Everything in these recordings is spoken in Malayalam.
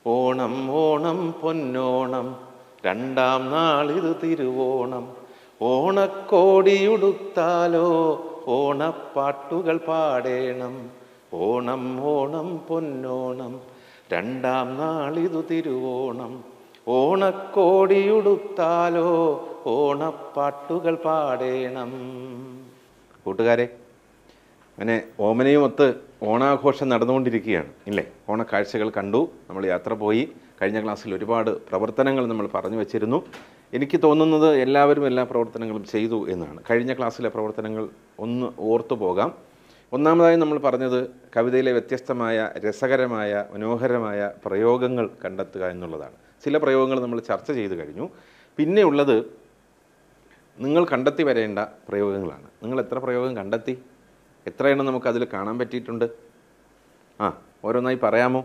ഓണം ഓണം പൊന്നോണം രണ്ടാം നാളിത് തിരുവോണം ഓണക്കോടിയുടുത്താലോ ഓണപ്പാട്ടുകൾ പാടേണം ഓണം ഓണം പൊന്നോണം രണ്ടാം നാളിതു തിരുവോണം ഓണക്കോടിയുടുത്താലോ ഓണപ്പാട്ടുകൾ പാടേണം കൂട്ടുകാരെ അങ്ങനെ ഓമനയും ഒത്ത് ഓണാഘോഷം നടന്നുകൊണ്ടിരിക്കുകയാണ് ഇല്ലേ ഓണക്കാഴ്ചകൾ കണ്ടു നമ്മൾ യാത്ര പോയി കഴിഞ്ഞ ക്ലാസ്സിൽ ഒരുപാട് പ്രവർത്തനങ്ങൾ നമ്മൾ പറഞ്ഞു വച്ചിരുന്നു എനിക്ക് തോന്നുന്നത് എല്ലാവരും എല്ലാ പ്രവർത്തനങ്ങളും ചെയ്തു എന്നാണ് കഴിഞ്ഞ ക്ലാസ്സിലെ പ്രവർത്തനങ്ങൾ ഒന്ന് ഓർത്തു പോകാം ഒന്നാമതായി നമ്മൾ പറഞ്ഞത് കവിതയിലെ വ്യത്യസ്തമായ രസകരമായ മനോഹരമായ പ്രയോഗങ്ങൾ കണ്ടെത്തുക എന്നുള്ളതാണ് ചില പ്രയോഗങ്ങൾ നമ്മൾ ചർച്ച ചെയ്തു കഴിഞ്ഞു പിന്നെ ഉള്ളത് നിങ്ങൾ കണ്ടെത്തി വരേണ്ട പ്രയോഗങ്ങളാണ് നിങ്ങൾ എത്ര പ്രയോഗം കണ്ടെത്തി എത്ര എണ്ണം നമുക്ക് അതിൽ കാണാൻ പറ്റിയിട്ടുണ്ട് ആ ഓരോന്നായി പറയാമോ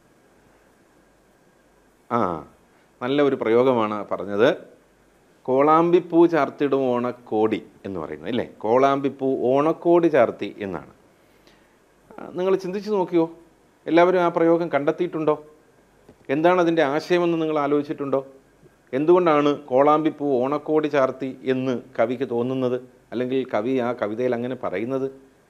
ആ നല്ല ഒരു പ്രയോഗമാണ് പറഞ്ഞത് കോളാമ്പിപ്പൂ ചാർത്തിടും ഓണക്കോടി എന്ന് പറയുന്നത് അല്ലേ കോളാമ്പിപ്പൂ ഓണക്കോടി ചാർത്തി എന്നാണ് നിങ്ങൾ ചിന്തിച്ച് നോക്കിയോ എല്ലാവരും ആ പ്രയോഗം കണ്ടെത്തിയിട്ടുണ്ടോ എന്താണ് അതിൻ്റെ ആശയമെന്ന് നിങ്ങൾ ആലോചിച്ചിട്ടുണ്ടോ എന്തുകൊണ്ടാണ് കോളാമ്പിപ്പൂ ഓണക്കോടി ചാർത്തി എന്ന് കവിക്ക് തോന്നുന്നത് അല്ലെങ്കിൽ കവി ആ കവിതയിൽ അങ്ങനെ പറയുന്നത്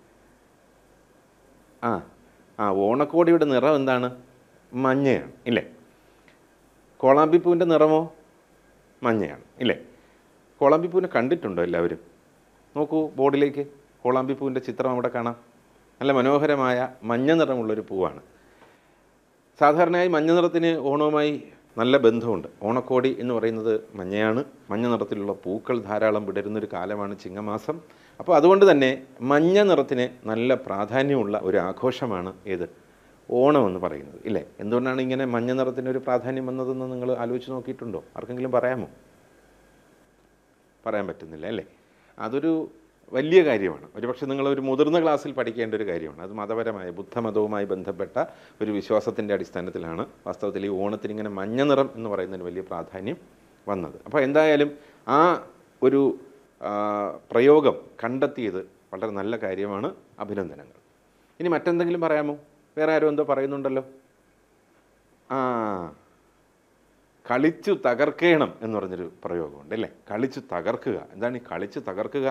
ആ ആ ഓണക്കോടിയുടെ നിറം എന്താണ് മഞ്ഞയാണ് ഇല്ലേ കോളാമ്പിപ്പൂവിൻ്റെ നിറമോ മഞ്ഞയാണ് ഇല്ലേ കോളാമ്പിപ്പൂവിനെ കണ്ടിട്ടുണ്ടോ എല്ലാവരും നോക്കൂ ബോർഡിലേക്ക് കോളാമ്പിപ്പൂവിൻ്റെ ചിത്രം അവിടെ കാണാം നല്ല മനോഹരമായ മഞ്ഞ നിറമുള്ളൊരു പൂവാണ് സാധാരണയായി മഞ്ഞ നിറത്തിന് ഓണവുമായി നല്ല ബന്ധമുണ്ട് ഓണക്കോടി എന്ന് പറയുന്നത് മഞ്ഞയാണ് മഞ്ഞ നിറത്തിലുള്ള പൂക്കൾ ധാരാളം വിടരുന്നൊരു കാലമാണ് ചിങ്ങമാസം അപ്പോൾ അതുകൊണ്ട് തന്നെ മഞ്ഞ നിറത്തിന് നല്ല പ്രാധാന്യമുള്ള ഒരു ആഘോഷമാണ് ഏത് ഓണം എന്ന് പറയുന്നത് ഇല്ലേ എന്തുകൊണ്ടാണ് ഇങ്ങനെ മഞ്ഞ നിറത്തിന് ഒരു പ്രാധാന്യം വന്നതെന്ന് നിങ്ങൾ ആലോചിച്ച് നോക്കിയിട്ടുണ്ടോ ആർക്കെങ്കിലും പറയാമോ പറയാൻ പറ്റുന്നില്ല അല്ലേ അതൊരു വലിയ കാര്യമാണ് ഒരുപക്ഷെ നിങ്ങൾ ഒരു മുതിർന്ന ക്ലാസ്സിൽ പഠിക്കേണ്ട ഒരു കാര്യമാണ് അത് മതപരമായ ബുദ്ധമതവുമായി ബന്ധപ്പെട്ട ഒരു വിശ്വാസത്തിൻ്റെ അടിസ്ഥാനത്തിലാണ് വാസ്തവത്തിൽ ഈ ഓണത്തിന് ഇങ്ങനെ മഞ്ഞ നിറം എന്ന് പറയുന്നതിന് വലിയ പ്രാധാന്യം വന്നത് അപ്പോൾ എന്തായാലും ആ ഒരു ആ, പ്രയോഗം കണ്ടെത്തിയത് വളരെ നല്ല കാര്യമാണ് അഭിനന്ദനങ്ങൾ ഇനി മറ്റെന്തെങ്കിലും പറയാമോ വേറെ ആരും എന്തോ പറയുന്നുണ്ടല്ലോ ആ കളിച്ചു തകർക്കണം എന്ന് പറഞ്ഞൊരു പ്രയോഗമുണ്ട് അല്ലേ കളിച്ചു തകർക്കുക എന്താണ് ഈ കളിച്ചു തകർക്കുക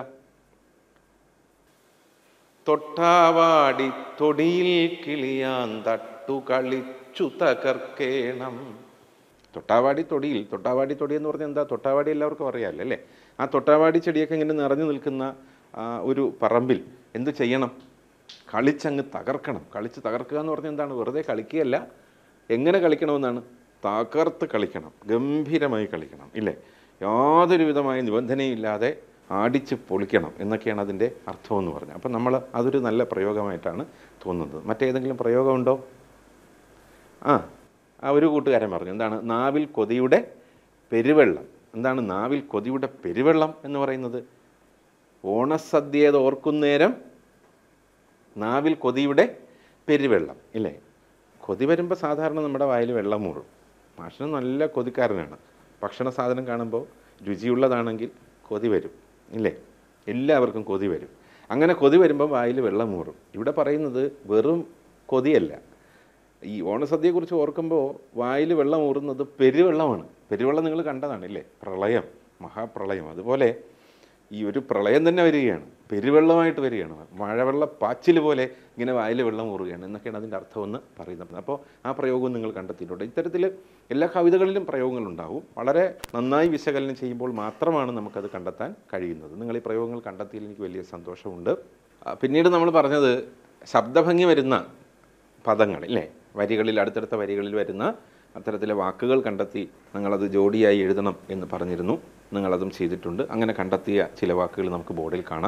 തൊട്ടാവാടി തൊടിയിൽ കിളിയാൻ തട്ടു കളിച്ചു തകർക്കേണം തൊട്ടാവാടി തൊടിയിൽ തൊട്ടാവാടി തൊടി എന്ന് പറഞ്ഞാൽ എന്താ തൊട്ടാവാടി എല്ലാവർക്കും അറിയാമല്ലോ അല്ലേ ആ തൊട്ടാവാടി ചെടിയൊക്കെ ഇങ്ങനെ നിറഞ്ഞു നിൽക്കുന്ന ആ, ഒരു പറമ്പിൽ എന്ത് ചെയ്യണം കളിച്ചങ്ങ് തകർക്കണം കളിച്ച് തകർക്കുക എന്ന് പറഞ്ഞാൽ എന്താണ് വെറുതെ കളിക്കുകയല്ല എങ്ങനെ കളിക്കണമെന്നാണ് തകർത്ത് കളിക്കണം ഗംഭീരമായി കളിക്കണം ഇല്ലേ യാതൊരു വിധമായ നിബന്ധനയില്ലാതെ ആടിച്ച് പൊളിക്കണം എന്നൊക്കെയാണ് അതിൻ്റെ അർത്ഥമെന്ന് പറഞ്ഞത് അപ്പം നമ്മൾ അതൊരു നല്ല പ്രയോഗമായിട്ടാണ് തോന്നുന്നത് മറ്റേതെങ്കിലും പ്രയോഗമുണ്ടോ ആ ആ ഒരു കൂട്ടുകാരൻ പറഞ്ഞു എന്താണ് നാവിൽ കൊതിയുടെ പെരുവെള്ളം എന്താണ് നാവിൽ കൊതിയുടെ പെരുവെള്ളം എന്ന് പറയുന്നത് ഓണസദ്യയത് ഓർക്കുന്നേരം നാവിൽ കൊതിയുടെ പെരുവെള്ളം ഇല്ലേ കൊതി വരുമ്പോൾ സാധാരണ നമ്മുടെ വായിൽ വെള്ളം മൂറും മാഷിന് നല്ല കൊതിക്കാരനാണ് ഭക്ഷണ സാധനം കാണുമ്പോൾ രുചിയുള്ളതാണെങ്കിൽ കൊതി വരും ഇല്ലേ എല്ലാവർക്കും കൊതി വരും അങ്ങനെ കൊതി വരുമ്പോൾ വായിൽ വെള്ളം മൂറും ഇവിടെ പറയുന്നത് വെറും കൊതിയല്ല ഈ ഓണസദ്യയെക്കുറിച്ച് ഓർക്കുമ്പോൾ വായിൽ വെള്ളം ഊറുന്നത് പെരുവെള്ളമാണ് പെരുവെള്ളം നിങ്ങൾ കണ്ടതാണ് ഇല്ലേ പ്രളയം മഹാപ്രളയം അതുപോലെ ഈ ഒരു പ്രളയം തന്നെ വരികയാണ് പെരുവെള്ളമായിട്ട് വരികയാണ് മഴവെള്ള പാച്ചിൽ പോലെ ഇങ്ങനെ വായിൽ വെള്ളം ഊറുകയാണ് എന്നൊക്കെയാണ് അതിൻ്റെ അർത്ഥമെന്ന് പറയുന്നത് അപ്പോൾ ആ പ്രയോഗവും നിങ്ങൾ കണ്ടെത്തിയിട്ടുണ്ട് ഇത്തരത്തിൽ എല്ലാ കവിതകളിലും പ്രയോഗങ്ങളുണ്ടാവും വളരെ നന്നായി വിശകലനം ചെയ്യുമ്പോൾ മാത്രമാണ് നമുക്കത് കണ്ടെത്താൻ കഴിയുന്നത് നിങ്ങൾ ഈ പ്രയോഗങ്ങൾ കണ്ടെത്തിയതിൽ എനിക്ക് വലിയ സന്തോഷമുണ്ട് ആ, പിന്നീട് നമ്മൾ പറഞ്ഞത് ശബ്ദഭംഗി വരുന്ന പദങ്ങൾ ഇല്ലേ വരികളിൽ അടുത്തടുത്ത വരികളിൽ വരുന്ന അത്തരത്തിലെ വാക്കുകൾ കണ്ടെത്തി നിങ്ങളത് ജോഡിയായി എഴുതണം എന്ന് പറഞ്ഞിരുന്നു നിങ്ങളതും ചെയ്തിട്ടുണ്ട് അങ്ങനെ കണ്ടെത്തിയ ചില വാക്കുകൾ നമുക്ക് ബോർഡിൽ കാണാം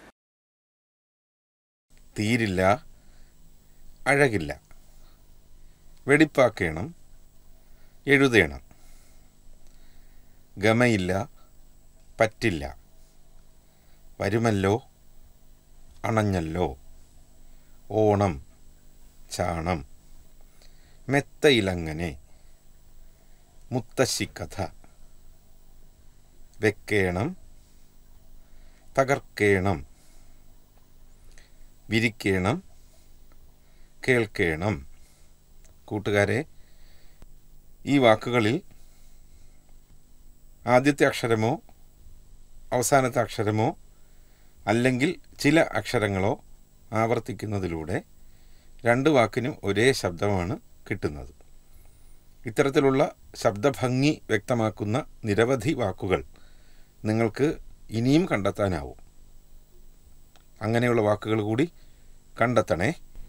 തീരില്ല അഴകില്ല വെടിപ്പാക്കേണം എഴുതേണം ഗമയില്ല പറ്റില്ല വരുമല്ലോ അണഞ്ഞല്ലോ ഓണം ചാണം മെത്തയിലങ്ങനെ മുത്തശ്ശിക്കഥ വെക്കേണം തകർക്കേണം വിരിക്കേണം കേൾക്കേണം കൂട്ടുകാരെ ഈ വാക്കുകളിൽ ആദ്യത്തെ അക്ഷരമോ അവസാനത്തെ അക്ഷരമോ അല്ലെങ്കിൽ ചില അക്ഷരങ്ങളോ ആവർത്തിക്കുന്നതിലൂടെ രണ്ട് വാക്കിനും ഒരേ ശബ്ദമാണ് കിട്ടുന്നത് ഇത്തരത്തിലുള്ള ശബ്ദഭംഗി വ്യക്തമാക്കുന്ന നിരവധി വാക്കുകൾ നിങ്ങൾക്ക് ഇനിയും കണ്ടെത്താനാവും അങ്ങനെയുള്ള വാക്കുകൾ കൂടി കണ്ടെത്തണേ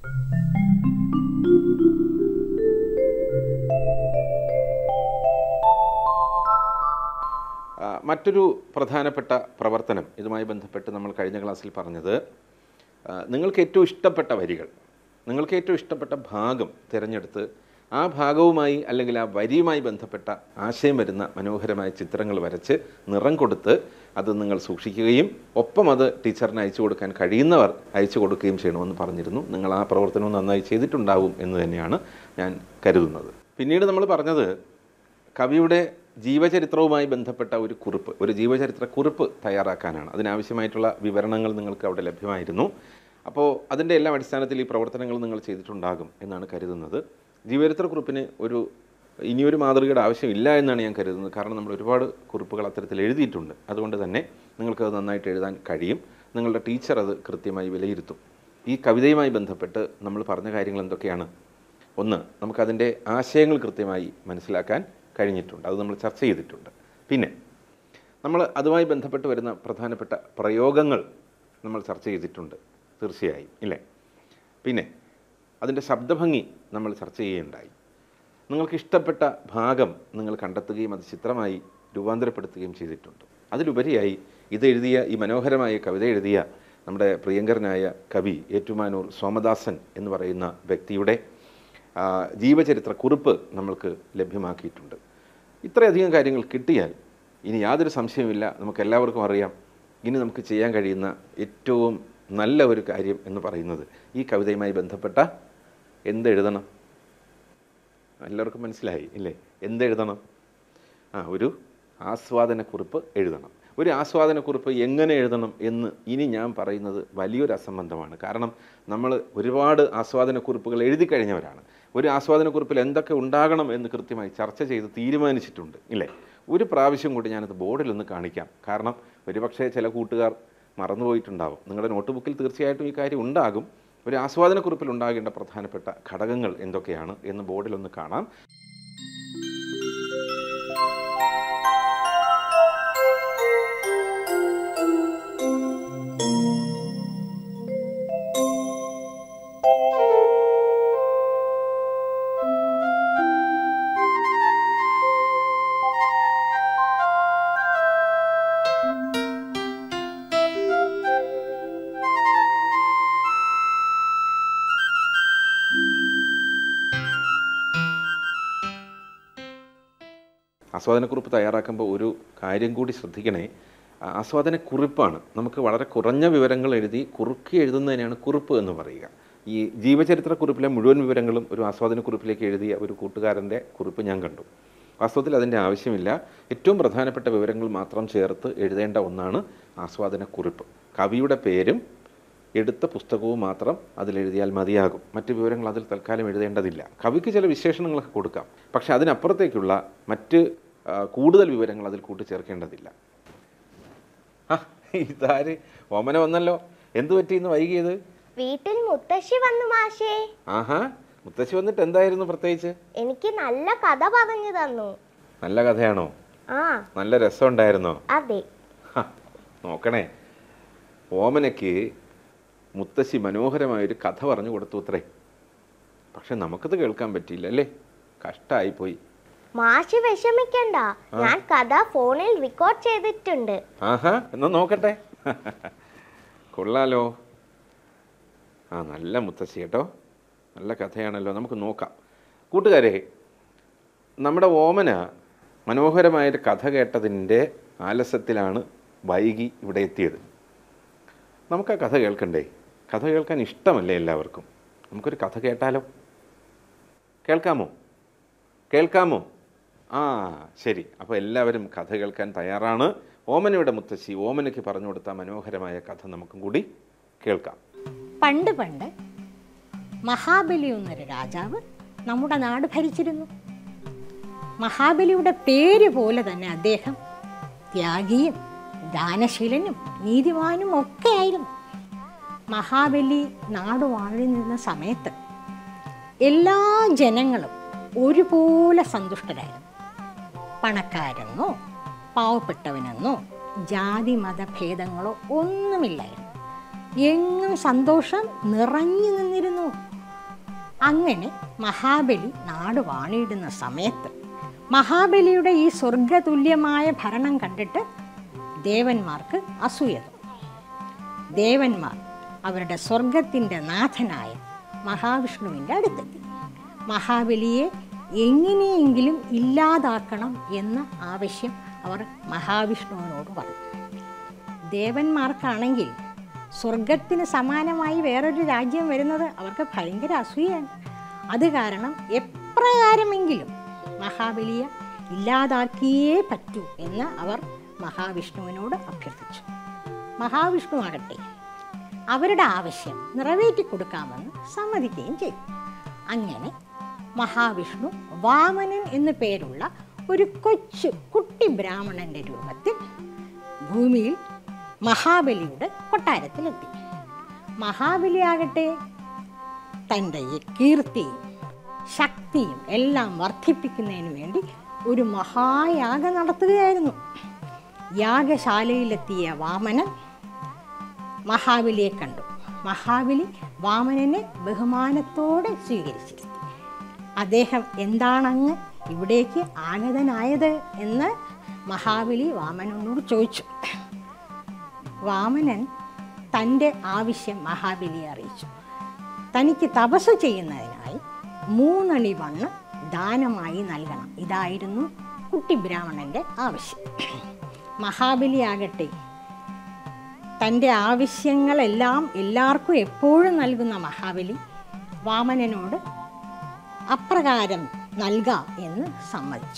ആ, മറ്റൊരു പ്രധാനപ്പെട്ട പ്രവർത്തനം ഇതുമായി ബന്ധപ്പെട്ട് നമ്മൾ കഴിഞ്ഞ ക്ലാസ്സിൽ പറഞ്ഞത് ആ, നിങ്ങൾക്ക് ഏറ്റവും ഇഷ്ടപ്പെട്ട വരികൾ നിങ്ങൾക്ക് ഏറ്റവും ഇഷ്ടപ്പെട്ട ഭാഗം തിരഞ്ഞെടുത്ത് ആ ഭാഗവുമായി അല്ലെങ്കിൽ ആ വരിയുമായി ബന്ധപ്പെട്ട ആശയം വരുന്ന മനോഹരമായ ചിത്രങ്ങൾ വരച്ച് നിറം കൊടുത്ത് അത് നിങ്ങൾ സൂക്ഷിക്കുകയും ഒപ്പം അത് ടീച്ചറിന് അയച്ചു കൊടുക്കാൻ കഴിയുന്നവർ അയച്ചു കൊടുക്കുകയും ചെയ്യണമെന്ന് പറഞ്ഞിരുന്നു നിങ്ങൾ ആ പ്രവർത്തനവും നന്നായി ചെയ്തിട്ടുണ്ടാവും എന്ന് തന്നെയാണ് ഞാൻ കരുതുന്നത് പിന്നീട് നമ്മൾ പറഞ്ഞത് കവിയുടെ ജീവചരിത്രവുമായി ബന്ധപ്പെട്ട ഒരു കുറിപ്പ് ഒരു ജീവചരിത്ര കുറിപ്പ് തയ്യാറാക്കാനാണ് അതിനാവശ്യമായിട്ടുള്ള വിവരണങ്ങൾ നിങ്ങൾക്ക് അവിടെ ലഭ്യമായിരുന്നു അപ്പോൾ അതിൻ്റെ എല്ലാം അടിസ്ഥാനത്തിൽ ഈ പ്രവർത്തനങ്ങൾ നിങ്ങൾ ചെയ്തിട്ടുണ്ടാകും എന്നാണ് കരുതുന്നത് ജീവചരിത്ര കുറിപ്പിന് ഒരു ഇനിയൊരു മാതൃകയുടെ ആവശ്യമില്ല എന്നാണ് ഞാൻ കരുതുന്നത് കാരണം നമ്മൾ ഒരുപാട് കുറിപ്പുകൾ അത്തരത്തിൽ എഴുതിയിട്ടുണ്ട് അതുകൊണ്ട് തന്നെ നിങ്ങൾക്കത് നന്നായിട്ട് എഴുതാൻ കഴിയും നിങ്ങളുടെ ടീച്ചർ അത് കൃത്യമായി വിലയിരുത്തും ഈ കവിതയുമായി ബന്ധപ്പെട്ട് നമ്മൾ പറഞ്ഞ കാര്യങ്ങൾ എന്തൊക്കെയാണ് ഒന്ന് നമുക്കതിൻ്റെ ആശയങ്ങൾ കൃത്യമായി മനസ്സിലാക്കാൻ കഴിഞ്ഞിട്ടുണ്ട് അത് നമ്മൾ ചർച്ച ചെയ്തിട്ടുണ്ട് പിന്നെ നമ്മൾ അതുമായി ബന്ധപ്പെട്ട് വരുന്ന പ്രധാനപ്പെട്ട പ്രയോഗങ്ങൾ നമ്മൾ ചർച്ച ചെയ്തിട്ടുണ്ട് തീർച്ചയായും ഇല്ലേ പിന്നെ അതിൻ്റെ ശബ്ദഭംഗി നമ്മൾ ചർച്ച ചെയ്യുകയുണ്ടായി നിങ്ങൾക്ക് ഇഷ്ടപ്പെട്ട ഭാഗം നിങ്ങൾ കണ്ടെത്തുകയും അത് ചിത്രമായി രൂപാന്തരപ്പെടുത്തുകയും ചെയ്തിട്ടുണ്ട് അതിലുപരിയായി ഇതെഴുതിയ ഈ മനോഹരമായ കവിത എഴുതിയ നമ്മുടെ പ്രിയങ്കരനായ കവി ഏറ്റുമാനൂർ സോമദാസൻ എന്ന് പറയുന്ന വ്യക്തിയുടെ ആ, ജീവചരിത്ര കുറിപ്പ് നമ്മൾക്ക് ലഭ്യമാക്കിയിട്ടുണ്ട് ഇത്രയധികം കാര്യങ്ങൾ കിട്ടിയാൽ ഇനി യാതൊരു സംശയവുമില്ല നമുക്ക് എല്ലാവർക്കും അറിയാം ഇനി നമുക്ക് ചെയ്യാൻ കഴിയുന്ന ഏറ്റവും നല്ല ഒരു കാര്യം എന്ന് പറയുന്നത് ഈ കവിതയുമായി ബന്ധപ്പെട്ട എന്തെഴുതണം എല്ലാവർക്കും മനസ്സിലായി ഇല്ലേ എന്തെഴുതണം ആ ഒരു ആസ്വാദനക്കുറിപ്പ് എഴുതണം ഒരു ആസ്വാദനക്കുറിപ്പ് എങ്ങനെ എഴുതണം എന്ന് ഇനി ഞാൻ പറയുന്നത് വലിയൊരു അസംബന്ധമാണ് കാരണം നമ്മൾ ഒരുപാട് ആസ്വാദനക്കുറിപ്പുകൾ എഴുതി കഴിഞ്ഞവരാണ് ഒരു ആസ്വാദനക്കുറിപ്പിൽ എന്തൊക്കെ ഉണ്ടാകണം എന്ന് കൃത്യമായി ചർച്ച ചെയ്ത് തീരുമാനിച്ചിട്ടുണ്ട് ഇല്ലേ ഒരു പ്രാവശ്യം കൂടി ഞാനത് ബോർഡിലൊന്ന് കാണിക്കാം കാരണം ഒരുപക്ഷേ ചില കൂട്ടുകാർ മറന്നുപോയിട്ടുണ്ടാവും നിങ്ങളുടെ നോട്ട് ബുക്കിൽ തീർച്ചയായിട്ടും ഈ കാര്യം ഉണ്ടാകും ഒരു ആസ്വാദനക്കുറിപ്പിൽ ഉണ്ടാകേണ്ട പ്രധാനപ്പെട്ട ഘടകങ്ങൾ എന്തൊക്കെയാണ് എന്ന് ബോർഡിലൊന്ന് കാണാം ആസ്വാദനക്കുറിപ്പ് തയ്യാറാക്കുമ്പോൾ ഒരു കാര്യം കൂടി ശ്രദ്ധിക്കണേ ആ ആസ്വാദനക്കുറിപ്പാണ് നമുക്ക് വളരെ കുറഞ്ഞ വിവരങ്ങൾ എഴുതി കുറുക്കി എഴുതുന്നതിനാണ് കുറിപ്പ് എന്ന് പറയുക ഈ ജീവചരിത്ര കുറിപ്പിലെ മുഴുവൻ വിവരങ്ങളും ഒരു ആസ്വാദനക്കുറിപ്പിലേക്ക് എഴുതിയ ഒരു കൂട്ടുകാരൻ്റെ കുറിപ്പ് ഞാൻ കണ്ടു വാസ്തവത്തിൽ അതിൻ്റെ ആവശ്യമില്ല ഏറ്റവും പ്രധാനപ്പെട്ട വിവരങ്ങൾ മാത്രം ചേർത്ത് എഴുതേണ്ട ഒന്നാണ് ആസ്വാദനക്കുറിപ്പ് കവിയുടെ പേരും എടുത്ത പുസ്തകവും മാത്രം അതിലെഴുതിയാൽ മതിയാകും മറ്റ് വിവരങ്ങൾ അതിൽ തൽക്കാലം എഴുതേണ്ടതില്ല കവിക്ക് ചില വിശേഷണങ്ങളൊക്കെ കൊടുക്കാം പക്ഷെ അതിനപ്പുറത്തേക്കുള്ള മറ്റ് ആ, കൂടുതൽ വിവരങ്ങൾ അതിൽ കൂട്ടിച്ചേർക്കേണ്ടതില്ല ആ ഇതാര് ഓമന വന്നല്ലോ എന്തു പറ്റി ഇന്ന് വൈകിയത് വീട്ടിൽ മുത്തശ്ശി വന്നു മാഷേ ആഹാ മുത്തശ്ശി വന്നിട്ട് എന്തായിരുന്നു പ്രത്യേകിച്ച് എനിക്ക് നല്ല കഥ പറഞ്ഞു തന്നു നല്ല കഥയാണോ ആ നല്ല രസമുണ്ടായിരുന്നോ അതെ ഹ, നോക്കണേ ഓമനയ്ക്ക് മുത്തശ്ശി മനോഹരമായൊരു കഥ പറഞ്ഞു കൊടുത്തു അത്രേ പക്ഷെ നമുക്കത് കേൾക്കാൻ പറ്റിയില്ല അല്ലേ കഷ്ടമായിപ്പോയി മാഷി വിഷമിക്കണ്ട ഞാൻ കഥ ഫോണിൽ റെക്കോർഡ് ചെയ്തിട്ടുണ്ട് ആഹാ എന്നാ നോക്കട്ടെ കൊള്ളാലോ ആ നല്ല മുത്തശ്ശി കേട്ടോ നല്ല കഥയാണല്ലോ നമുക്ക് നോക്കാം കൂട്ടുകാരെ നമ്മുടെ ഓമന മനോഹരമായൊരു കഥ കേട്ടതിൻ്റെ ആലസ്യത്തിലാണ് വൈകി ഇവിടെ എത്തിയത് നമുക്ക് ആ കഥ കേൾക്കണ്ടേ കഥ കേൾക്കാൻ ഇഷ്ടമല്ലേ എല്ലാവർക്കും നമുക്കൊരു കഥ കേട്ടാലോ കേൾക്കാമോ കേൾക്കാമോ ആ ശരി അപ്പോൾ എല്ലാവരും കഥ കേൾക്കാൻ തയ്യാറാണ് ഓമനയുടെ മുത്തശ്ശി ഓമനയ്ക്ക് പറഞ്ഞു കൊടുത്ത മനോഹരമായ കഥ നമുക്കും കൂടി കേൾക്കാം പണ്ട് പണ്ട് മഹാബലി എന്നൊരു രാജാവ് നമ്മുടെ നാട് ഭരിച്ചിരുന്നു മഹാബലിയുടെ പേര് പോലെ തന്നെ അദ്ദേഹം ത്യാഗിയും ദാനശീലനും നീതിമാനും ഒക്കെ ആയിരുന്നു മഹാബലി നാട് വാഴി നിന്ന സമയത്ത് എല്ലാ ജനങ്ങളും ഒരുപോലെ സന്തുഷ്ടരായിരുന്നു പണക്കാരെന്നോ പാവപ്പെട്ടവനെന്നോ ജാതി മതഭേദങ്ങളോ ഒന്നുമില്ലായിരുന്നു എങ്ങും സന്തോഷം നിറഞ്ഞു നിന്നിരുന്നു അങ്ങനെ മഹാബലി നാട് വാണിയിടുന്ന സമയത്ത് മഹാബലിയുടെ ഈ സ്വർഗതുല്യമായ ഭരണം കണ്ടിട്ട് ദേവന്മാർക്ക് അസൂയ തോന്നി ദേവന്മാർ അവരുടെ സ്വർഗത്തിൻ്റെ നാഥനായ മഹാവിഷ്ണുവിൻ്റെ അടുത്തെത്തി മഹാബലിയെ എങ്ങനെയെങ്കിലും ഇല്ലാതാക്കണം എന്ന ആവശ്യം അവർ മഹാവിഷ്ണുവിനോട് പറഞ്ഞു ദേവന്മാർക്കാണെങ്കിൽ സ്വർഗത്തിന് സമാനമായി വേറൊരു രാജ്യം വരുന്നത് അവർക്ക് ഭയങ്കര അസൂയാണ് അത് കാരണം എപ്രകാരമെങ്കിലും മഹാബലിയെ ഇല്ലാതാക്കിയേ പറ്റൂ എന്ന് അവർ മഹാവിഷ്ണുവിനോട് അഭ്യർത്ഥിച്ചു മഹാവിഷ്ണു ആകട്ടെ അവരുടെ ആവശ്യം നിറവേറ്റി കൊടുക്കാമെന്ന് സമ്മതിക്കുകയും ചെയ്തു അങ്ങനെ മഹാവിഷ്ണു വാമനൻ എന്നു പേരുള്ള ഒരു കൊച്ചു കുട്ടി ബ്രാഹ്മണന്റെ രൂപത്തിൽ ഭൂമിയിൽ മഹാബലിയുടെ കൊട്ടാരത്തിലെത്തി മഹാബലിയാകട്ടെ തൻ്റെ ഈ കീർത്തിയും ശക്തിയും എല്ലാം വർദ്ധിപ്പിക്കുന്നതിന് വേണ്ടി ഒരു മഹായാഗം നടത്തുകയായിരുന്നു യാഗശാലയിലെത്തിയ വാമനൻ മഹാബലിയെ കണ്ടു മഹാബലി വാമനനെ ബഹുമാനത്തോടെ സ്വീകരിച്ചിരുന്നു അദ്ദേഹം എന്താണങ്ങ് ഇവിടേക്ക് ആഗതനായത് എന്ന് മഹാബലി വാമനനോട് ചോദിച്ചു വാമനൻ തൻ്റെ ആവശ്യം മഹാബലിയെ അറിയിച്ചു തനിക്ക് തപസ് ചെയ്യുന്നതിനായി മൂന്നണി വണ്ണ് ദാനമായി നൽകണം ഇതായിരുന്നു കുട്ടി ബ്രാഹ്മണൻ്റെ ആവശ്യം മഹാബലി ആകട്ടെ തൻ്റെ ആവശ്യങ്ങളെല്ലാം എല്ലാവർക്കും എപ്പോഴും നൽകുന്ന മഹാബലി വാമനനോട് അപ്രകാരം നൽകാം എന്ന് സമ്മതിച്ചു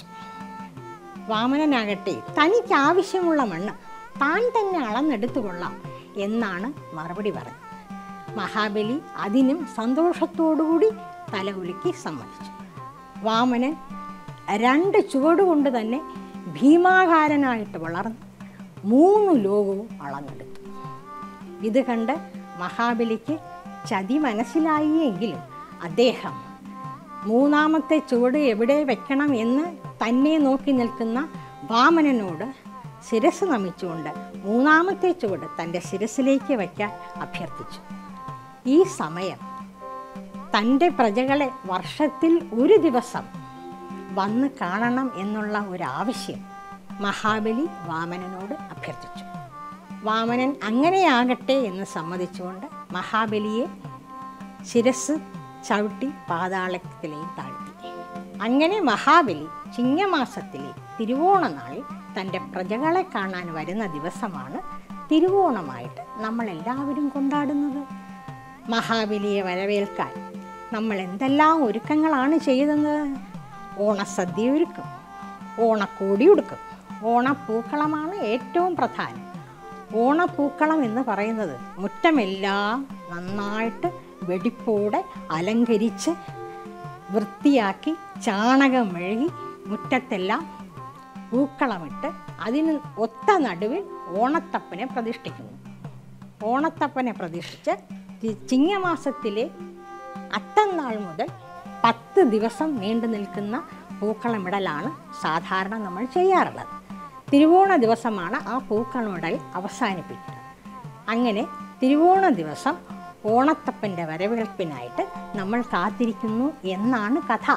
വാമനനാകട്ടെ തനിക്ക് ആവശ്യമുള്ള മണ്ണ് താൻ തന്നെ അളന്നെടുത്തു കൊള്ളാം എന്നാണ് മറുപടി പറഞ്ഞത് മഹാബലി അതിനും സന്തോഷത്തോടുകൂടി തല ഉലുക്കി സമ്മതിച്ചു വാമനൻ രണ്ട് ചുവടുകൊണ്ട് തന്നെ ഭീമാകാരനായിട്ട് വളർന്ന് മൂന്ന് ലോകവും അളന്നെടുത്തു ഇത് കണ്ട് മഹാബലിക്ക് ചതി മനസ്സിലായി എങ്കിലും അദ്ദേഹം മൂന്നാമത്തെ ചുവട് എവിടെ വെക്കണം എന്ന് തന്നെ നോക്കി നിൽക്കുന്ന വാമനനോട് ശിരസ് നമിച്ചുകൊണ്ട് മൂന്നാമത്തെ ചുവട് തൻ്റെ ശിരസിലേക്ക് വയ്ക്കാൻ അഭ്യർത്ഥിച്ചു ഈ സമയം തൻ്റെ പ്രജകളെ വർഷത്തിൽ ഒരു ദിവസം വന്ന് കാണണം എന്നുള്ള ഒരാവശ്യം മഹാബലി വാമനനോട് അഭ്യർത്ഥിച്ചു വാമനൻ അങ്ങനെയാകട്ടെ എന്ന് സമ്മതിച്ചുകൊണ്ട് മഹാബലിയെ ശിരസ് ചവിട്ടി പാതാളത്തിലേക്ക് താഴ്ത്തി അങ്ങനെ മഹാബലി ചിങ്ങമാസത്തിലെ തിരുവോണ നാളിൽ തൻ്റെ പ്രജകളെ കാണാൻ വരുന്ന ദിവസമാണ് തിരുവോണമായിട്ട് നമ്മൾ എല്ലാവരും കൊണ്ടാടുന്നത് മഹാബലിയെ വരവേൽക്കാൻ നമ്മൾ എന്തെല്ലാം ഒരുക്കങ്ങളാണ് ചെയ്തത് ഓണസദ്യ ഒരുക്കും ഓണക്കോടി ഉടുക്കും ഓണപ്പൂക്കളമാണ് ഏറ്റവും പ്രധാനം ഓണപ്പൂക്കളം എന്ന് പറയുന്നത് മുറ്റമെല്ലാം നന്നായിട്ട് വെടിപ്പോടെ അലങ്കരിച്ച് വൃത്തിയാക്കി ചാണകം മെഴുകി മുറ്റത്തെല്ലാം പൂക്കളമിട്ട് അതിന് ഒത്ത നടുവിൽ ഓണത്തപ്പനെ പ്രതിഷ്ഠിക്കുന്നു ഓണത്തപ്പനെ പ്രതിഷ്ഠിച്ച് ചി- ചിങ്ങമാസത്തിലെ അത്തന്നാൾ മുതൽ പത്ത് ദിവസം നീണ്ടു നിൽക്കുന്ന പൂക്കളമിടലാണ് സാധാരണ നമ്മൾ ചെയ്യാറുള്ളത് തിരുവോണ ദിവസമാണ് ആ പൂക്കളമിടൽ അവസാനിപ്പിക്കുന്നത് അങ്ങനെ തിരുവോണ ദിവസം ഓണത്തപ്പൻ്റെ വരവേൽപ്പിനായിട്ട് നമ്മൾ കാത്തിരിക്കുന്നു എന്നാണ് കഥ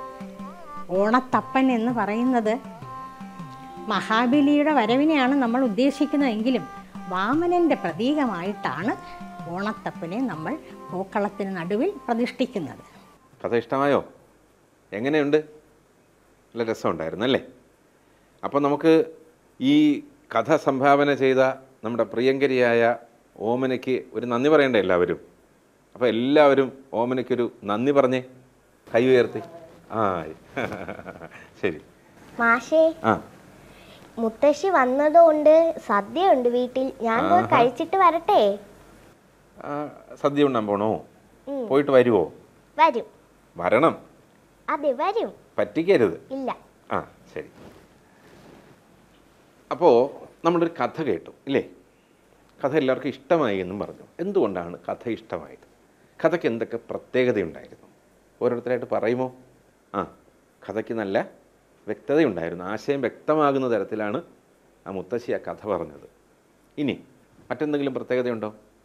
ഓണത്തപ്പൻ എന്ന് പറയുന്നത് മഹാബലിയുടെ വരവിനെയാണ് നമ്മൾ ഉദ്ദേശിക്കുന്നതെങ്കിലും വാമനൻ്റെ പ്രതീകമായിട്ടാണ് ഓണത്തപ്പനെ നമ്മൾ പൂക്കളത്തിന് നടുവിൽ പ്രതിഷ്ഠിക്കുന്നത് കഥ ഇഷ്ടമായോ എങ്ങനെയുണ്ട് നല്ല രസമുണ്ടായിരുന്നു അല്ലേ അപ്പോൾ നമുക്ക് ഈ കഥ സംഭാവന ചെയ്ത നമ്മുടെ പ്രിയങ്കരിയായ ഓമനയ്ക്ക് ഒരു നന്ദി പറയണ്ടേ എല്ലാവരും അപ്പോൾ എല്ലാവരും ഓമനയ്ക്കൊരു നന്ദി പറഞ്ഞേ കൈ ഉയർത്തി ആ ശരി മാഷേ ആ മുത്തശ്ശി വന്നതുകൊണ്ട് സദ്യയുണ്ട് വീട്ടിൽ ഞാൻ പോയി ആഹാ. കഴിച്ചിട്ട് വരട്ടെ ആ, സദ്യ ഉണ്ണാൻ പോണോ ഉം. പോയിട്ട് വരുവോ വരും വരണം അതെ വരും പറ്റിക്കരുത് ഇല്ല ആ ശരി അപ്പോൾ നമ്മളൊരു കഥ കേട്ടു ഇല്ലേ കഥ എല്ലാവർക്കും ഇഷ്ടമായി എന്നും പറഞ്ഞു എന്തുകൊണ്ടാണ് കഥ ഇഷ്ടമായത് കഥയ്ക്ക് എന്തൊക്കെ പ്രത്യേകതയുണ്ടായിരുന്നു ഓരോരുത്തരായിട്ട് പറയുമോ ആ കഥയ്ക്ക് നല്ല വ്യക്തതയുണ്ടായിരുന്നു ആശയം വ്യക്തമാകുന്ന തരത്തിലാണ് ആ മുത്തശ്ശി ആ കഥ പറഞ്ഞത് ഇനി മറ്റെന്തെങ്കിലും പ്രത്യേകതയുണ്ടോ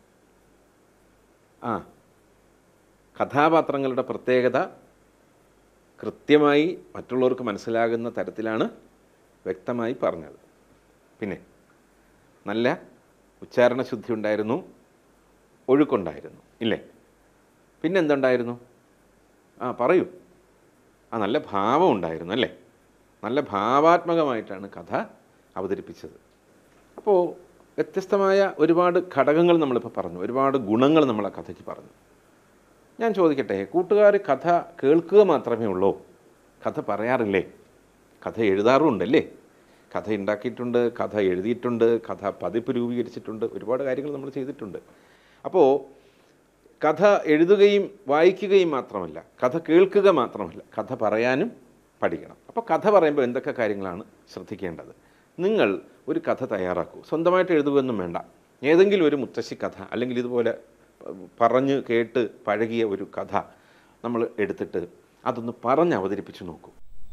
ആ കഥാപാത്രങ്ങളുടെ പ്രത്യേകത കൃത്യമായി മറ്റുള്ളവർക്ക് മനസ്സിലാകുന്ന തരത്തിലാണ് വ്യക്തമായി പറഞ്ഞത് പിന്നെ നല്ല ഉച്ചാരണ ശുദ്ധി ഉണ്ടായിരുന്നു ഒഴുക്കുണ്ടായിരുന്നു ഇല്ലേ പിന്നെ എന്തുണ്ടായിരുന്നു ആ പറയൂ ആ നല്ല ഭാവം ഉണ്ടായിരുന്നു അല്ലേ നല്ല ഭാവാത്മകമായിട്ടാണ് കഥ അവതരിപ്പിച്ചത് അപ്പോൾ വ്യത്യസ്തമായ ഒരുപാട് ഘടകങ്ങൾ നമ്മളിപ്പോൾ പറഞ്ഞു ഒരുപാട് ഗുണങ്ങൾ നമ്മൾ ആ കഥയ്ക്ക് പറഞ്ഞു ഞാൻ ചോദിക്കട്ടെ കൂട്ടുകാർ കഥ കേൾക്കുക മാത്രമേ ഉള്ളൂ കഥ പറയാറില്ലേ കഥ എഴുതാറുണ്ടല്ലേ കഥ ഉണ്ടാക്കിയിട്ടുണ്ട് കഥ എഴുതിയിട്ടുണ്ട് കഥ പതിപ്പ് രൂപീകരിച്ചിട്ടുണ്ട് ഒരുപാട് കാര്യങ്ങൾ നമ്മൾ ചെയ്തിട്ടുണ്ട് അപ്പോൾ കഥ എഴുതുകയും വായിക്കുകയും മാത്രമല്ല കഥ കേൾക്കുക മാത്രമല്ല കഥ പറയാനും പഠിക്കണം അപ്പോൾ കഥ പറയുമ്പോൾ എന്തൊക്കെ കാര്യങ്ങളാണ് ശ്രദ്ധിക്കേണ്ടത് നിങ്ങൾ ഒരു കഥ തയ്യാറാക്കൂ സ്വന്തമായിട്ട് എഴുതുകയൊന്നും വേണ്ട ഏതെങ്കിലും ഒരു മുത്തശ്ശി കഥ അല്ലെങ്കിൽ ഇതുപോലെ പറഞ്ഞ് കേട്ട് പഴകിയ ഒരു കഥ നമ്മൾ എടുത്തിട്ട് അതൊന്ന് പറഞ്ഞ് അവതരിപ്പിച്ച് നോക്കൂ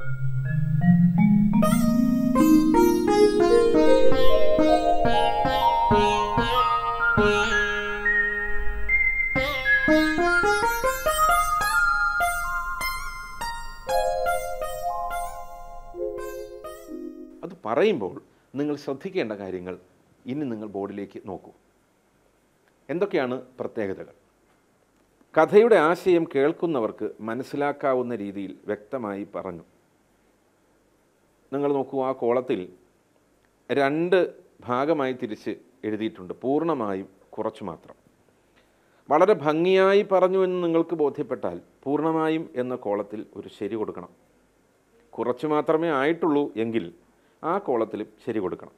അത് പറയുമ്പോൾ നിങ്ങൾ ശ്രദ്ധിക്കേണ്ട കാര്യങ്ങൾ ഇനി നിങ്ങൾ ബോർഡിലേക്ക് നോക്കൂ എന്തൊക്കെയാണ് പ്രത്യേകതകൾ കഥയുടെ ആശയം കേൾക്കുന്നവർക്ക് മനസ്സിലാക്കാവുന്ന രീതിയിൽ വ്യക്തമായി പറഞ്ഞു നിങ്ങൾ നോക്കൂ ആ കോളത്തിൽ രണ്ട് ഭാഗമായി തിരിച്ച് എഴുതിയിട്ടുണ്ട് പൂർണ്ണമായും കുറച്ചു മാത്രം വളരെ ഭംഗിയായി പറഞ്ഞു എന്ന് നിങ്ങൾക്ക് ബോധ്യപ്പെട്ടാൽ പൂർണ്ണമായും എന്ന കോളത്തിൽ ഒരു ശരി കൊടുക്കണം കുറച്ച് മാത്രമേ ആയിട്ടുള്ളൂ എങ്കിൽ ആ കോളത്തിലും ശരി കൊടുക്കണം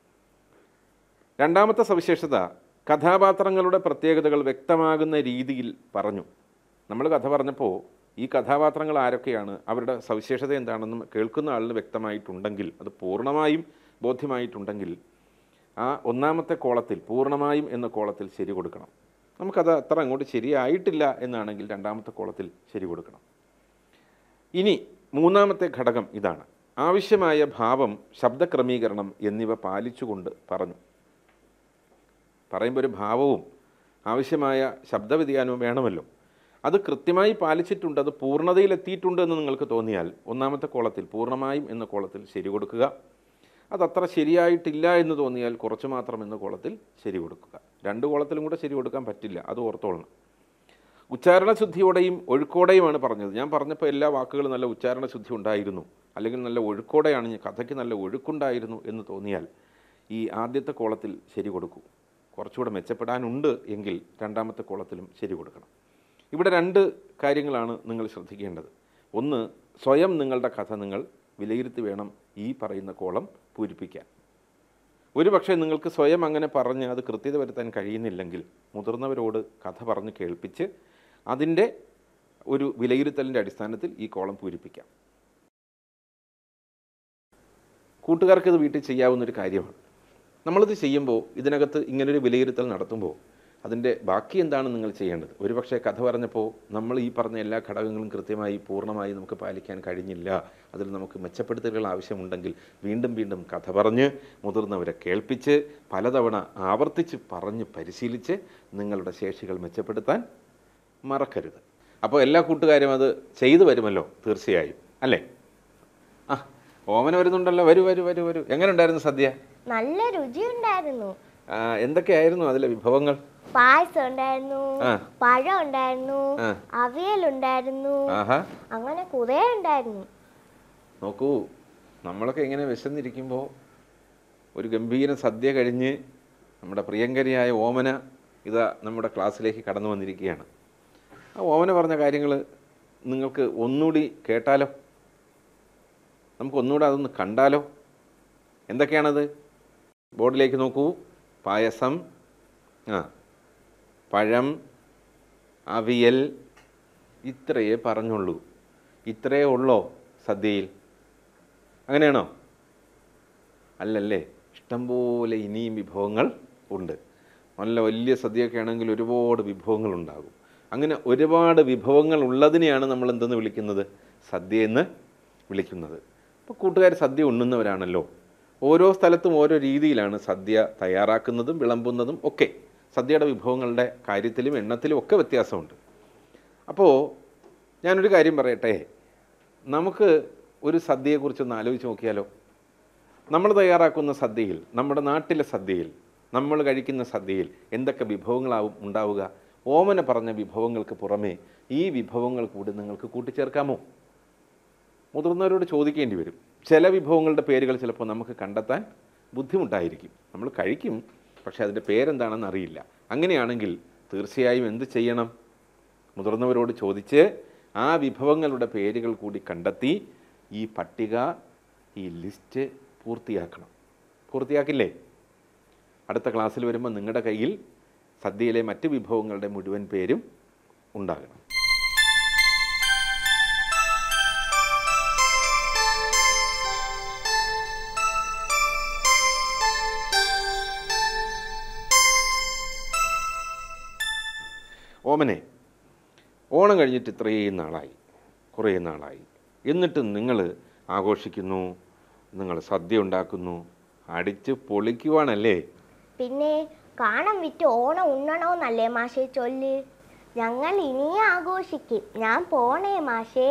രണ്ടാമത്തെ സവിശേഷത കഥാപാത്രങ്ങളുടെ പ്രത്യേകതകൾ വ്യക്തമാകുന്ന രീതിയിൽ പറഞ്ഞു നമ്മൾ കഥ പറഞ്ഞപ്പോൾ ഈ കഥാപാത്രങ്ങൾ ആരൊക്കെയാണ് അവരുടെ സവിശേഷത എന്താണെന്നും കേൾക്കുന്ന ആളിന് വ്യക്തമായിട്ടുണ്ടെങ്കിൽ അത് പൂർണ്ണമായും ബോധ്യമായിട്ടുണ്ടെങ്കിൽ ആ ഒന്നാമത്തെ കോളത്തിൽ പൂർണ്ണമായും എന്ന കോളത്തിൽ ശരി കൊടുക്കണം നമുക്കത് അത്ര അങ്ങോട്ട് ശരിയായിട്ടില്ല എന്നാണെങ്കിൽ രണ്ടാമത്തെ കോളത്തിൽ ശരി കൊടുക്കണം ഇനി മൂന്നാമത്തെ ഘടകം ഇതാണ് ആവശ്യമായ ഭാവം ശബ്ദക്രമീകരണം എന്നിവ പാലിച്ചുകൊണ്ട് പറഞ്ഞു പറയുമ്പോൾ ഒരു ഭാവവും ആവശ്യമായ ശബ്ദവ്യതിയാനവും വേണമല്ലോ അത് കൃത്യമായി പാലിച്ചിട്ടുണ്ട് അത് പൂർണ്ണതയിലെത്തിയിട്ടുണ്ട് എന്ന് നിങ്ങൾക്ക് തോന്നിയാൽ ഒന്നാമത്തെ കോളത്തിൽ പൂർണ്ണമായും എന്ന കോളത്തിൽ ശരി കൊടുക്കുക അതത്ര ശരിയായിട്ടില്ല എന്ന് തോന്നിയാൽ കുറച്ച് മാത്രം എന്ന കോളത്തിൽ ശരി കൊടുക്കുക രണ്ട് കോളത്തിലും കൂടെ ശരി കൊടുക്കാൻ പറ്റില്ല അത് ഓർത്തോളണം ഉച്ചാരണ ശുദ്ധിയോടെയും ഒഴുക്കോടെയുമാണ് പറഞ്ഞത് ഞാൻ പറഞ്ഞപ്പോൾ എല്ലാ വാക്കുകളും നല്ല ഉച്ചാരണ ശുദ്ധി ഉണ്ടായിരുന്നു അല്ലെങ്കിൽ നല്ല ഒഴുക്കോടെയാണ് ഞാൻ കഥയ്ക്ക് നല്ല ഒഴുക്കുണ്ടായിരുന്നു എന്ന് തോന്നിയാൽ ഈ ആദ്യത്തെ കോളത്തിൽ ശരി കൊടുക്കൂ കുറച്ചുകൂടെ മെച്ചപ്പെടാനുണ്ട് എങ്കിൽ രണ്ടാമത്തെ കോളത്തിലും ശരി കൊടുക്കണം ഇവിടെ രണ്ട് കാര്യങ്ങളാണ് നിങ്ങൾ ശ്രദ്ധിക്കേണ്ടത് ഒന്ന് സ്വയം നിങ്ങളുടെ കഥ നിങ്ങൾ വിലയിരുത്തി വേണം ഈ പറയുന്ന കോളം പൂരിപ്പിക്കാൻ ഒരു പക്ഷേ നിങ്ങൾക്ക് സ്വയം അങ്ങനെ പറഞ്ഞ് അത് കൃത്യത വരുത്താൻ കഴിയുന്നില്ലെങ്കിൽ മുതിർന്നവരോട് കഥ പറഞ്ഞ് കേൾപ്പിച്ച് അതിൻ്റെ ഒരു വിലയിരുത്തലിൻ്റെ അടിസ്ഥാനത്തിൽ ഈ കോളം പൂരിപ്പിക്കാം കൂട്ടുകാർക്ക് ഇത് വീട്ടിൽ ചെയ്യാവുന്ന ഒരു കാര്യമാണ് നമ്മളിത് ചെയ്യുമ്പോൾ ഇതിനകത്ത് ഇങ്ങനൊരു വിലയിരുത്തൽ നടത്തുമ്പോൾ അതിൻ്റെ ബാക്കി എന്താണ് നിങ്ങൾ ചെയ്യേണ്ടത് ഒരുപക്ഷെ കഥ പറഞ്ഞപ്പോൾ നമ്മൾ ഈ പറഞ്ഞ എല്ലാ ഘടകങ്ങളും കൃത്യമായി പൂർണ്ണമായി നമുക്ക് പാലിക്കാൻ കഴിഞ്ഞില്ല അതിൽ നമുക്ക് മെച്ചപ്പെടുത്തലുകൾ ആവശ്യമുണ്ടെങ്കിൽ വീണ്ടും വീണ്ടും കഥ പറഞ്ഞ് മുതിർന്നവരെ കേൾപ്പിച്ച് പലതവണ ആവർത്തിച്ച് പറഞ്ഞ് പരിശീലിച്ച് നിങ്ങളുടെ ശേഷികൾ മെച്ചപ്പെടുത്താൻ മറക്കരുത് അപ്പോൾ എല്ലാ കൂട്ടുകാരും അത് ചെയ്തു വരുമല്ലോ തീർച്ചയായും അല്ലേ ആ ഓമന വരുന്നുണ്ടല്ലോ വരൂ വരൂ വരൂ വരൂ എങ്ങനെ ഉണ്ടായിരുന്നു സദ്യ നല്ല രുചിയുണ്ടായിരുന്നു ആ, എന്തൊക്കെയായിരുന്നു അതിലെ വിഭവങ്ങൾ പായസം ഉണ്ടായിരുന്നു ആ. പഴം ഉണ്ടായിരുന്നു ആ. അവിയലുണ്ടായിരുന്നു ആഹാ അങ്ങനെ കുറേ ഉണ്ടായിരുന്നു നോക്കൂ നമ്മളൊക്കെ ഇങ്ങനെ വിശന്നിരിക്കുമ്പോൾ ഒരു ഗംഭീര സദ്യ കഴിഞ്ഞ് നമ്മുടെ പ്രിയങ്കരിയായ ഓമന ഇതാ നമ്മുടെ ക്ലാസ്സിലേക്ക് കടന്നു വന്നിരിക്കുകയാണ് ആ ഓമന പറഞ്ഞ കാര്യങ്ങൾ നിങ്ങൾക്ക് ഒന്നുകൂടി കേട്ടാലോ നമുക്ക് ഒന്നുകൂടെ അതൊന്ന് കണ്ടാലോ എന്തൊക്കെയാണത് ബോർഡിലേക്ക് നോക്കൂ പായസം ആ പഴം അവിയൽ ഇത്രയേ പറഞ്ഞുള്ളൂ ഇത്രയേ ഉള്ളോ സദ്യയിൽ അങ്ങനെയാണോ അല്ലല്ലേ ഇഷ്ടംപോലെ ഇനിയും വിഭവങ്ങൾ ഉണ്ട് നല്ല വലിയ സദ്യയൊക്കെ ആണെങ്കിൽ ഒരുപാട് വിഭവങ്ങൾ ഉണ്ടാകും അങ്ങനെ ഒരുപാട് വിഭവങ്ങൾ ഉള്ളതിനെയാണ് നമ്മൾ എന്തെന്ന് വിളിക്കുന്നത് സദ്യ എന്ന് വിളിക്കുന്നത് അപ്പോൾ കൂട്ടുകാർ സദ്യ ഉണ്ണുന്നവരാണല്ലോ ഓരോ സ്ഥലത്തും ഓരോ രീതിയിലാണ് സദ്യ തയ്യാറാക്കുന്നതും വിളമ്പുന്നതും ഒക്കെ സദ്യയുടെ വിഭവങ്ങളുടെ കാര്യത്തിലും എണ്ണത്തിലും ഒക്കെ വ്യത്യാസമുണ്ട് അപ്പോൾ ഞാനൊരു കാര്യം പറയട്ടെ നമുക്ക് ഒരു സദ്യയെക്കുറിച്ചൊന്ന് ആലോചിച്ച് നോക്കിയാലോ നമ്മൾ തയ്യാറാക്കുന്ന സദ്യയിൽ നമ്മുടെ നാട്ടിലെ സദ്യയിൽ നമ്മൾ കഴിക്കുന്ന സദ്യയിൽ എന്തൊക്കെ വിഭവങ്ങളാവും ഉണ്ടാവുക ഓമന പറഞ്ഞ വിഭവങ്ങൾക്ക് പുറമേ ഈ വിഭവങ്ങൾ കൂടി നിങ്ങൾക്ക് കൂട്ടിച്ചേർക്കാമോ മുതിർന്നവരോട് ചോദിക്കേണ്ടി വരും ചില വിഭവങ്ങളുടെ പേരുകൾ ചിലപ്പോൾ നമുക്ക് കണ്ടെത്താൻ ബുദ്ധിമുട്ടായിരിക്കും നമ്മൾ കഴിക്കും പക്ഷേ അതിൻ്റെ പേരെന്താണെന്ന് അറിയില്ല അങ്ങനെയാണെങ്കിൽ തീർച്ചയായും എന്ത് ചെയ്യണം മുതിർന്നവരോട് ചോദിച്ച് ആ വിഭവങ്ങളുടെ പേരുകൾ കൂടി കണ്ടെത്തി ഈ പട്ടിക ഈ ലിസ്റ്റ് പൂർത്തിയാക്കണം പൂർത്തിയാക്കില്ലേ അടുത്ത ക്ലാസ്സിൽ വരുമ്പോൾ നിങ്ങളുടെ കയ്യിൽ സദ്യയിലെ മറ്റ് വിഭവങ്ങളുടെ മുഴുവൻ പേരും ഉണ്ടാകണം ഓമനെ ഓണം കഴിഞ്ഞിട്ട് ഇത്രയും നാളായി കുറേ നാളായി എന്നിട്ട് നിങ്ങൾ ആഘോഷിക്കുന്നു നിങ്ങൾ സദ്യ ഉണ്ടാക്കുന്നു അടിച്ച് പൊളിക്കുവാണല്ലേ പിന്നെ കാണം വിറ്റ് ഓണം ഉണ്ണണോന്നല്ലേ മാഷേ ചൊല്ല് ഞങ്ങൾ ഇനിയും ആഘോഷിക്കും ഞാൻ പോണേ മാഷേ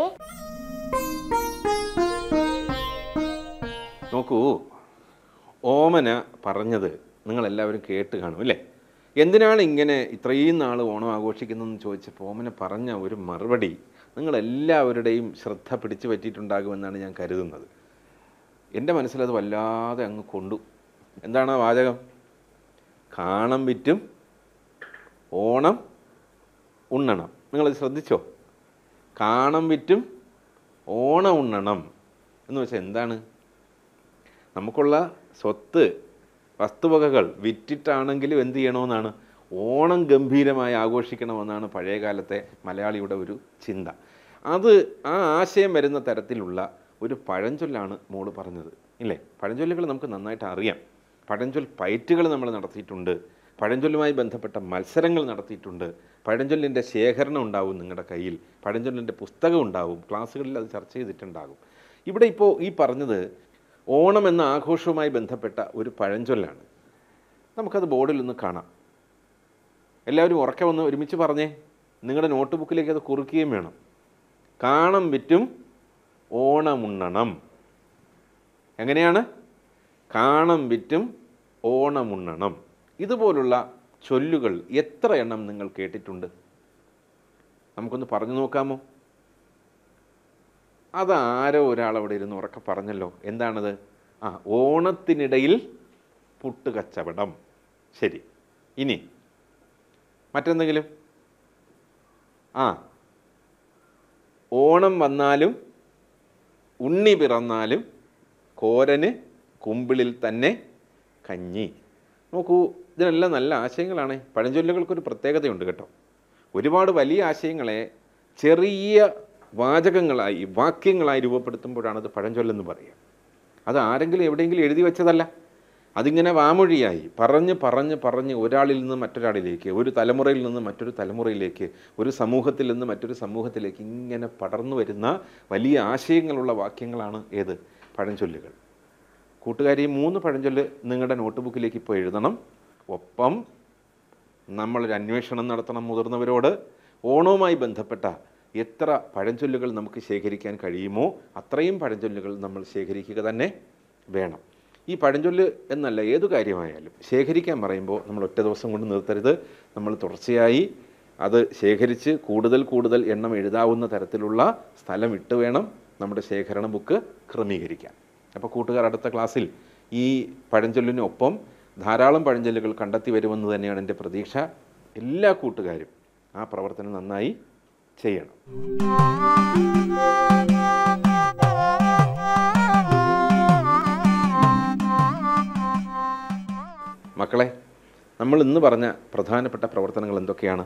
നോക്കൂ ഓമന പറഞ്ഞത് നിങ്ങളെല്ലാവരും കേട്ട് കാണും അല്ലേ എന്തിനാണ് ഇങ്ങനെ ഇത്രയും നാൾ ഓണം ആഘോഷിക്കുന്നതെന്ന് ചോദിച്ചപ്പോൾ ഓമന പറഞ്ഞ ഒരു മറുപടി നിങ്ങളെല്ലാവരുടെയും ശ്രദ്ധ പിടിച്ചു പറ്റിയിട്ടുണ്ടാകുമെന്നാണ് ഞാൻ കരുതുന്നത് എൻ്റെ മനസ്സിലത് വല്ലാതെ അങ്ങ് കൊണ്ടു എന്താണ് ആ വാചകം കാണം വിറ്റും ഓണം ഉണ്ണണം നിങ്ങളത് ശ്രദ്ധിച്ചോ കാണം വിറ്റും ഓണം ഉണ്ണണം എന്ന് വെച്ചാൽ എന്താണ് നമുക്കുള്ള സ്വത്ത് വസ്തുവകകൾ വിറ്റിട്ടാണെങ്കിലും എന്ത് ചെയ്യണമെന്നാണ് ഓണം ഗംഭീരമായി ആഘോഷിക്കണമെന്നാണ് പഴയ കാലത്തെ മലയാളിയുടെ ഒരു ചിന്ത അത് ആ ആശയം വരുന്ന തരത്തിലുള്ള ഒരു പഴഞ്ചൊല്ലാണ് മോള് പറഞ്ഞത് ഇല്ലേ പഴഞ്ചൊല്ലുകൾ നമുക്ക് നന്നായിട്ട് അറിയാം പഴഞ്ചൊൽ പയറ്റുകൾ നമ്മൾ നടത്തിയിട്ടുണ്ട് പഴഞ്ചൊല്ലുമായി ബന്ധപ്പെട്ട മത്സരങ്ങൾ നടത്തിയിട്ടുണ്ട് പഴഞ്ചൊല്ലിൻ്റെ ശേഖരണം ഉണ്ടാവും നിങ്ങളുടെ കയ്യിൽ പഴഞ്ചൊല്ലിൻ്റെ പുസ്തകം ഉണ്ടാവും ക്ലാസ്സുകളിൽ അത് ചർച്ച ചെയ്തിട്ടുണ്ടാകും ഇവിടെ ഇപ്പോൾ ഈ പറഞ്ഞത് ഓണം എന്ന ആഘോഷവുമായി ബന്ധപ്പെട്ട ഒരു പഴഞ്ചൊല്ലാണ് നമുക്കത് ബോർഡിൽ ഒന്ന് കാണാം എല്ലാവരും ഉറക്കെ വന്ന് ഒരുമിച്ച് പറഞ്ഞേ നിങ്ങളുടെ നോട്ട് ബുക്കിലേക്ക് അത് കുറിക്കുകയും വേണം കാണം വിറ്റും ഓണമുണ്ണണം എങ്ങനെയാണ് കാണം വിറ്റും ഓണമുണ്ണണം ഇതുപോലുള്ള ചൊല്ലുകൾ എത്ര എണ്ണം നിങ്ങൾ കേട്ടിട്ടുണ്ട് നമുക്കൊന്ന് പറഞ്ഞു നോക്കാമോ അതാരോ ഒരാൾ അവിടെ ഇരുന്ന് ഉറക്കെ പറഞ്ഞല്ലോ എന്താണത് ആ ഓണത്തിനിടയിൽ പുട്ടുകച്ചവടം ശരി ഇനി മറ്റെന്തെങ്കിലും ആ ഓണം വന്നാലും ഉണ്ണി പിറന്നാലും കോരന് കുമ്പിളിൽ തന്നെ കഞ്ഞി നോക്കൂ ഇതിനെല്ലാം നല്ല ആശയങ്ങളാണ് പഴഞ്ചൊല്ലുകൾക്കൊരു പ്രത്യേകതയുണ്ട് കേട്ടോ ഒരുപാട് വലിയ ആശയങ്ങളെ ചെറിയ വാചകങ്ങളായി വാക്യങ്ങളായി രൂപപ്പെടുത്തുമ്പോഴാണ് അത് പഴഞ്ചൊല്ലെന്ന് പറയുക അത് ആരെങ്കിലും എവിടെയെങ്കിലും എഴുതി വെച്ചതല്ല അതിങ്ങനെ വാമൊഴിയായി പറഞ്ഞ് പറഞ്ഞ് പറഞ്ഞ് ഒരാളിൽ നിന്ന് മറ്റൊരാളിലേക്ക് ഒരു തലമുറയിൽ നിന്ന് മറ്റൊരു തലമുറയിലേക്ക് ഒരു സമൂഹത്തിൽ നിന്ന് മറ്റൊരു സമൂഹത്തിലേക്ക് ഇങ്ങനെ പടർന്നു വരുന്ന വലിയ ആശയങ്ങളുള്ള വാക്യങ്ങളാണ് ഏത് പഴഞ്ചൊല്ലുകൾ കൂട്ടുകാരി ഈ മൂന്ന് പഴഞ്ചൊല്ല് നിങ്ങളുടെ നോട്ട് ബുക്കിലേക്ക് ഇപ്പോൾ എഴുതണം ഒപ്പം നമ്മളൊരു അന്വേഷണം നടത്തണം മുതിർന്നവരോട് ഓണവുമായി ബന്ധപ്പെട്ട എത്ര പഴഞ്ചൊല്ലുകൾ നമുക്ക് ശേഖരിക്കാൻ കഴിയുമോ അത്രയും പഴഞ്ചൊല്ലുകൾ നമ്മൾ ശേഖരിക്കുക തന്നെ വേണം ഈ പഴഞ്ചൊല്ല് എന്നല്ല ഏതു കാര്യമായാലും ശേഖരിക്കാൻ പറയുമ്പോൾ നമ്മൾ ഒറ്റ ദിവസം കൊണ്ട് നിർത്തരുത് നമ്മൾ തുടർച്ചയായി അത് ശേഖരിച്ച് കൂടുതൽ കൂടുതൽ എണ്ണം എഴുതാവുന്ന തരത്തിലുള്ള സ്ഥലം ഇട്ട് വേണം നമ്മുടെ ശേഖരണ ബുക്ക് ക്രമീകരിക്കാൻ അപ്പോൾ കൂട്ടുകാർ അടുത്ത ക്ലാസ്സിൽ ഈ പഴഞ്ചൊല്ലിനൊപ്പം ധാരാളം പഴഞ്ചൊല്ലുകൾ കണ്ടെത്തി വരുമെന്ന് തന്നെയാണ് എൻ്റെ പ്രതീക്ഷ എല്ലാ കൂട്ടുകാരും ആ പ്രവർത്തനം നന്നായി ചെയ്യണം മക്കളെ നമ്മൾ ഇന്ന് പറഞ്ഞ പ്രധാനപ്പെട്ട പ്രവർത്തനങ്ങൾ എന്തൊക്കെയാണ്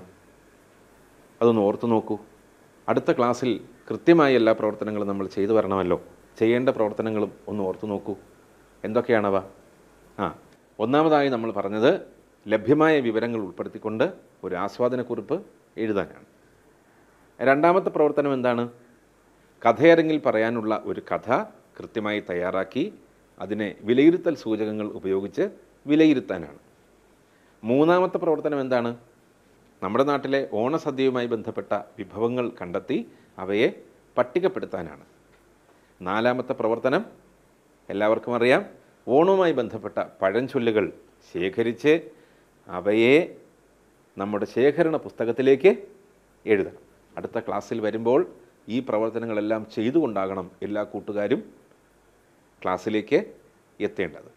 അതൊന്ന് ഓർത്തു നോക്കൂ അടുത്ത ക്ലാസ്സിൽ കൃത്യമായി എല്ലാ പ്രവർത്തനങ്ങളും നമ്മൾ ചെയ്തു വരണമല്ലോ ചെയ്യേണ്ട പ്രവർത്തനങ്ങളും ഒന്ന് ഓർത്തു നോക്കൂ എന്തൊക്കെയാണവ ആ ഒന്നാമതായി നമ്മൾ പറഞ്ഞത് ലഭ്യമായ വിവരങ്ങൾ ഉൾപ്പെടുത്തിക്കൊണ്ട് ഒരു ആസ്വാദനക്കുറിപ്പ് എഴുതാനാണ് രണ്ടാമത്തെ പ്രവർത്തനം എന്താണ് കഥയരങ്ങിൽ പറയാനുള്ള ഒരു കഥ കൃത്യമായി തയ്യാറാക്കി അതിനെ വിലയിരുത്തൽ സൂചകങ്ങൾ ഉപയോഗിച്ച് വിലയിരുത്താനാണ് മൂന്നാമത്തെ പ്രവർത്തനം എന്താണ് നമ്മുടെ നാട്ടിലെ ഓണസദ്യയുമായി ബന്ധപ്പെട്ട വിഭവങ്ങൾ കണ്ടെത്തി അവയെ പട്ടികപ്പെടുത്താനാണ് നാലാമത്തെ പ്രവർത്തനം എല്ലാവർക്കും അറിയാം ഓണവുമായി ബന്ധപ്പെട്ട പഴഞ്ചൊല്ലുകൾ ശേഖരിച്ച് അവയെ നമ്മുടെ ശേഖരണ പുസ്തകത്തിലേക്ക് എഴുതണം അടുത്ത ക്ലാസ്സിൽ വരുമ്പോൾ ഈ പ്രവർത്തനങ്ങളെല്ലാം ചെയ്തുകൊണ്ടാകണം എല്ലാ കൂട്ടുകാരും ക്ലാസ്സിലേക്ക് എത്തേണ്ടത്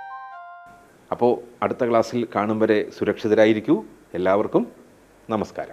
അപ്പോൾ അടുത്ത ക്ലാസ്സിൽ കാണും വരെ സുരക്ഷിതരായിരിക്കൂ എല്ലാവർക്കും നമസ്കാരം